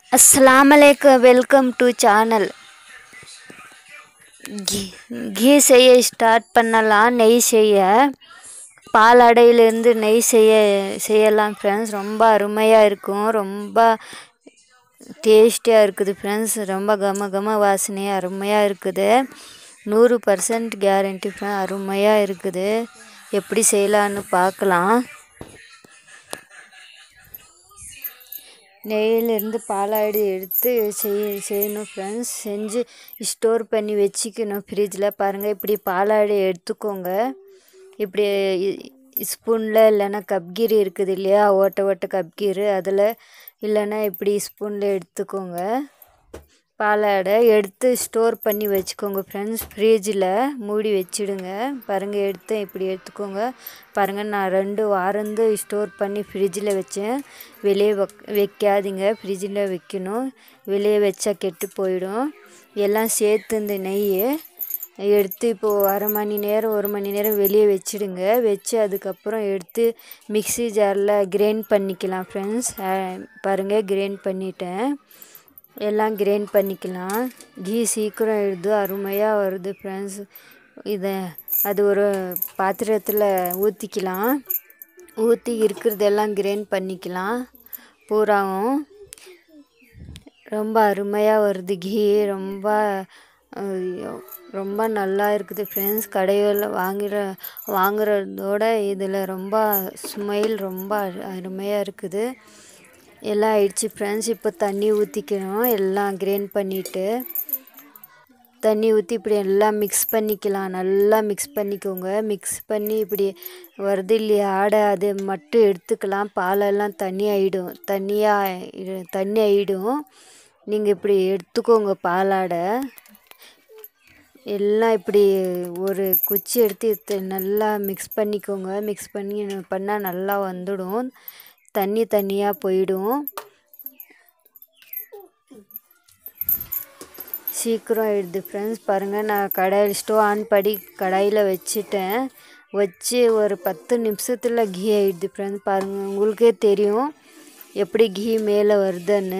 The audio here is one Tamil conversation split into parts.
अस्सलाम वालेकुम welcome to channel ghee ghee செய்ய ஸ்டார்ட் பண்ணலாம் நெய் செய்ய பால் அடையிலேருந்து நெய் செய்ய செய்யலாம் ஃப்ரெண்ட்ஸ் ரொம்ப அருமையாக இருக்கும் ரொம்ப டேஸ்டியாக இருக்குது ஃப்ரெண்ட்ஸ் ரொம்ப கம கம வாசனையாக அருமையாக இருக்குது நூறு பர்சன்ட் கேரண்டி ஃப்ரெண்ட் அருமையாக இருக்குது எப்படி செய்யலான்னு பார்க்கலாம் நெய்யிலேருந்து பாலாடு எடுத்து செய் செய்யணும் ஃப்ரெண்ட்ஸ் செஞ்சு ஸ்டோர் பண்ணி வச்சுக்கணும் ஃப்ரிட்ஜில் பாருங்கள் இப்படி பாலாடு எடுத்துக்கோங்க இப்படி ஸ்பூனில் இல்லைன்னா கப்கீர் இருக்குது இல்லையா ஓட்ட ஓட்ட கப்கீர் அதில் இல்லைன்னா இப்படி ஸ்பூனில் எடுத்துக்கோங்க பாலாடை எடுத்து ஸ்டோர் பண்ணி வச்சுக்கோங்க ஃப்ரெண்ட்ஸ் ஃப்ரிட்ஜில் மூடி வச்சிடுங்க பாருங்கள் எடுத்து இப்படி எடுத்துக்கோங்க பாருங்கள் நான் ரெண்டு வாரந்து ஸ்டோர் பண்ணி ஃப்ரிட்ஜில் வச்சேன் வெளியே வக் வைக்காதீங்க ஃப்ரிட்ஜில் வைக்கணும் வெளியே வச்சா கெட்டு போயிடும் எல்லாம் சேர்த்து இந்த நெய் எடுத்து இப்போது அரை மணி நேரம் ஒரு மணி நேரம் வெளியே வச்சிடுங்க வச்சு அதுக்கப்புறம் எடுத்து மிக்ஸி ஜாரில் கிரைண்ட் பண்ணிக்கலாம் ஃப்ரெண்ட்ஸ் பாருங்கள் கிரைண்ட் பண்ணிட்டேன் எல்லாம் கிரைண்ட் பண்ணிக்கலாம் கீ சீக்கிரம் எழுது அருமையாக வருது ஃப்ரெண்ட்ஸ் இதை அது ஒரு பாத்திரத்தில் ஊற்றிக்கலாம் ஊற்றி இருக்கிறதெல்லாம் கிரைண்ட் பண்ணிக்கலாம் பூராவும் ரொம்ப அருமையாக வருது கீ ரொம்ப ரொம்ப நல்லா இருக்குது ஃப்ரெண்ட்ஸ் கடையில் வாங்குகிற வாங்குறதோட இதில் ரொம்ப ஸ்மெல் ரொம்ப அருமையாக இருக்குது எல்லாம் ஆயிடுச்சு ஃப்ரெண்ட்ஸ் இப்போ தண்ணி ஊற்றிக்கணும் எல்லாம் கிரைண்ட் பண்ணிவிட்டு தண்ணி ஊற்றி இப்படி எல்லாம் மிக்ஸ் பண்ணிக்கலாம் நல்லா மிக்ஸ் பண்ணிக்கோங்க மிக்ஸ் பண்ணி இப்படி வருது இல்லையா ஆடை அது மட்டும் எடுத்துக்கலாம் பாலெல்லாம் தண்ணி ஆகிடும் தண்ணியாக தண்ணி ஆகிடும் நீங்கள் இப்படி எடுத்துக்கோங்க பாலாடை எல்லாம் இப்படி ஒரு குச்சி எடுத்து நல்லா மிக்ஸ் பண்ணிக்கோங்க மிக்ஸ் பண்ணி பண்ணால் நல்லா வந்துடும் தண்ணி தண்ணியாக போயிடும் சீக்கிரம் ஆயிடுது ஃப்ரெண்ட்ஸ் பாருங்கள் நான் கடாயில் ஸ்டவ் ஆன் பண்ணி கடாயில் வச்சுட்டேன் வச்சு ஒரு பத்து நிமிஷத்தில் கீ ஆயிடுது ஃப்ரெண்ட்ஸ் பாருங்கள் உங்களுக்கே தெரியும் எப்படி கீ மேலே வருதுன்னு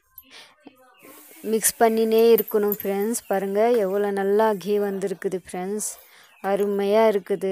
மிக்ஸ் பண்ணினே இருக்கணும் ஃப்ரெண்ட்ஸ் பாருங்கள் எவ்வளோ நல்லா கீ வந்திருக்குது ஃப்ரெண்ட்ஸ் அருமையாக இருக்குது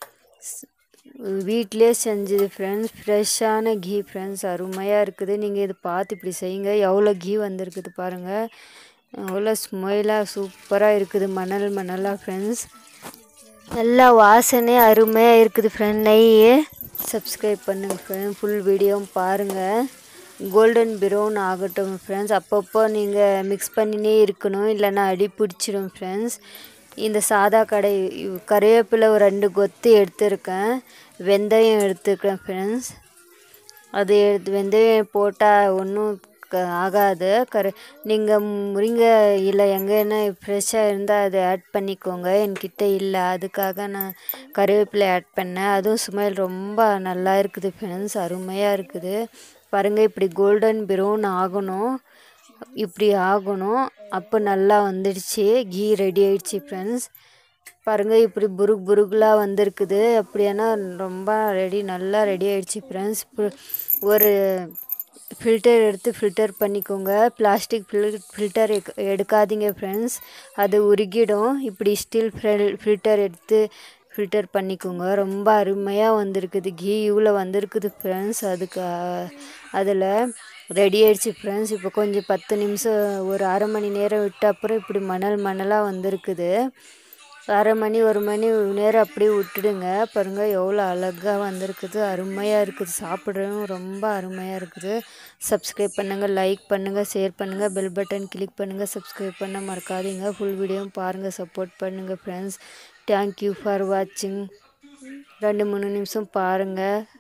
வீட்டிலே செஞ்சது ஃப்ரெண்ட்ஸ் ஃப்ரெஷ்ஷான கீ ஃப்ரெண்ட்ஸ் அருமையாக இருக்குது நீங்கள் இது பார்த்து இப்படி செய்யுங்க எவ்வளோ கீ வந்திருக்குது பாருங்கள் எவ்வளோ ஸ்மெயிலாக சூப்பராக இருக்குது மணல் மணலாக ஃப்ரெண்ட்ஸ் நல்லா வாசனை அருமையாக இருக்குது ஃப்ரெண்ட் நெய் சப்ஸ்கிரைப் பண்ணுங்கள் ஃப்ரெண்ட் ஃபுல் வீடியோவும் பாருங்கள் கோல்டன் ப்ரௌன் ஆகட்டும் ஃப்ரெண்ட்ஸ் அப்பப்போ நீங்கள் மிக்ஸ் பண்ணினே இருக்கணும் இல்லைன்னா அடி பிடிச்சிடும் ஃப்ரெண்ட்ஸ் இந்த சாதா கடை கருவேப்பிலை ஒரு ரெண்டு கொத்து எடுத்திருக்கேன் வெந்தயம் எடுத்துருக்கேன் ஃப்ரெண்ட்ஸ் அது எடுத்து வெந்தயம் போட்டால் ஒன்றும் ஆகாது கரு நீங்கள் முருங்கை இல்லை எங்கேன்னா ஃப்ரெஷ்ஷாக இருந்தால் அதை ஆட் பண்ணிக்கோங்க என்கிட்ட இல்லை அதுக்காக நான் கருவேப்பிலை ஆட் பண்ணேன் அதுவும் ஸ்மெல் ரொம்ப நல்லா இருக்குது ஃப்ரெண்ட்ஸ் அருமையாக இருக்குது பாருங்கள் இப்படி கோல்டன் ப்ரௌன் ஆகணும் இப்படி ஆகணும் அப்போ நல்லா வந்துடுச்சு கீ ரெடி ஆயிடுச்சு ஃப்ரெண்ட்ஸ் பாருங்கள் இப்படி புருக் புருகுலாக வந்திருக்குது அப்படியானா ரொம்ப ரெடி நல்லா ரெடி ஆயிடுச்சு ஃப்ரெண்ட்ஸ் ஒரு ஃபில்டர் எடுத்து ஃபில்டர் பண்ணிக்கோங்க பிளாஸ்டிக் ஃபில் ஃபில்டர் எடுக்காதீங்க ஃப்ரெண்ட்ஸ் அது உருகிடும் இப்படி ஸ்டீல் ஃபில்டர் எடுத்து ஃபில்டர் பண்ணிக்கோங்க ரொம்ப அருமையாக வந்திருக்குது கீ இவ்வளோ வந்திருக்குது ஃப்ரெண்ட்ஸ் அதுக்கு அதில் ரெடி ஆயிடுச்சு ஃப்ரெண்ட்ஸ் இப்போ கொஞ்சம் பத்து நிமிஷம் ஒரு அரை மணி நேரம் விட்ட அப்புறம் இப்படி மணல் மணலாக வந்திருக்குது அரை மணி ஒரு மணி நேரம் அப்படியே விட்டுடுங்க பாருங்கள் எவ்வளோ அழகாக வந்திருக்குது அருமையாக இருக்குது சாப்பிட்றதும் ரொம்ப அருமையாக இருக்குது சப்ஸ்கிரைப் பண்ணுங்கள் லைக் பண்ணுங்கள் ஷேர் பண்ணுங்கள் பெல் பட்டன் கிளிக் பண்ணுங்கள் சப்ஸ்கிரைப் பண்ண மறக்காதீங்க ஃபுல் வீடியோவும் பாருங்கள் சப்போர்ட் பண்ணுங்கள் ஃப்ரெண்ட்ஸ் தேங்க்யூ ஃபார் வாட்சிங் ரெண்டு மூணு நிமிஷம் பாருங்கள்